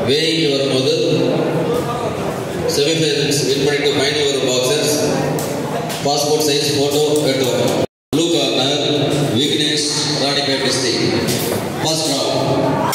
Weighing வரும்போது semifinals win பண்ணிட்டு final வரும் பாக்ஸர்ஸ் பாஸ்போர்ட் சைஸ் ஃபோட்டோ எடுத்து வரணும் blue corner Vignesh Ranipet district first round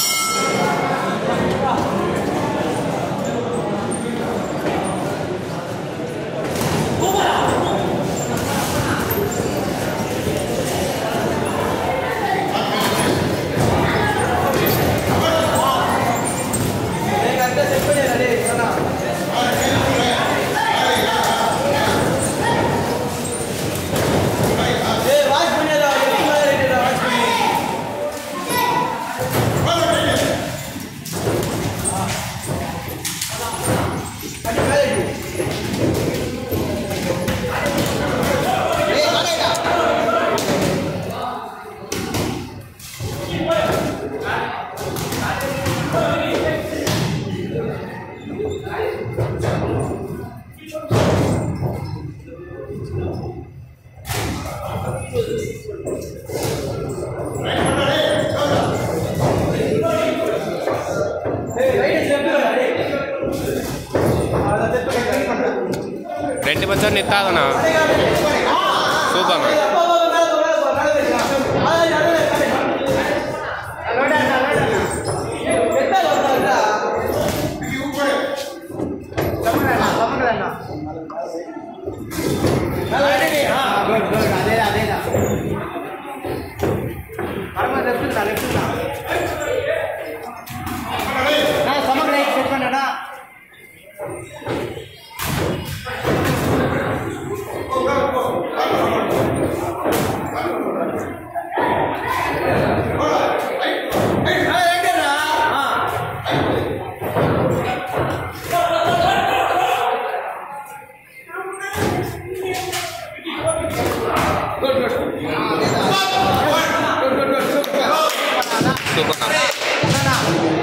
ரெண்டு பச்சம் நித்தாதண்ணா சூப்பர்ண்ணா சூப்பர்ண்ணா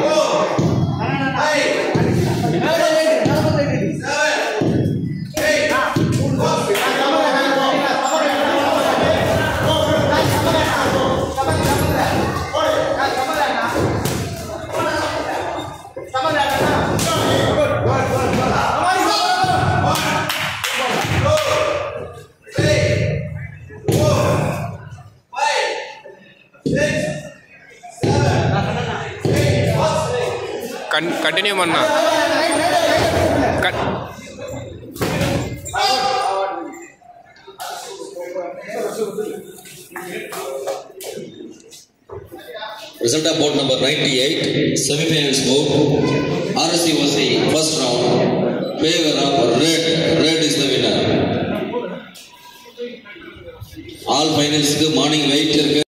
கன் கண்டினியூ பண்ணா cut Result of board number 98, semi-finals board. RSC was the first round. Favor of red. Red is the winner. All finals morning weight இருக்கு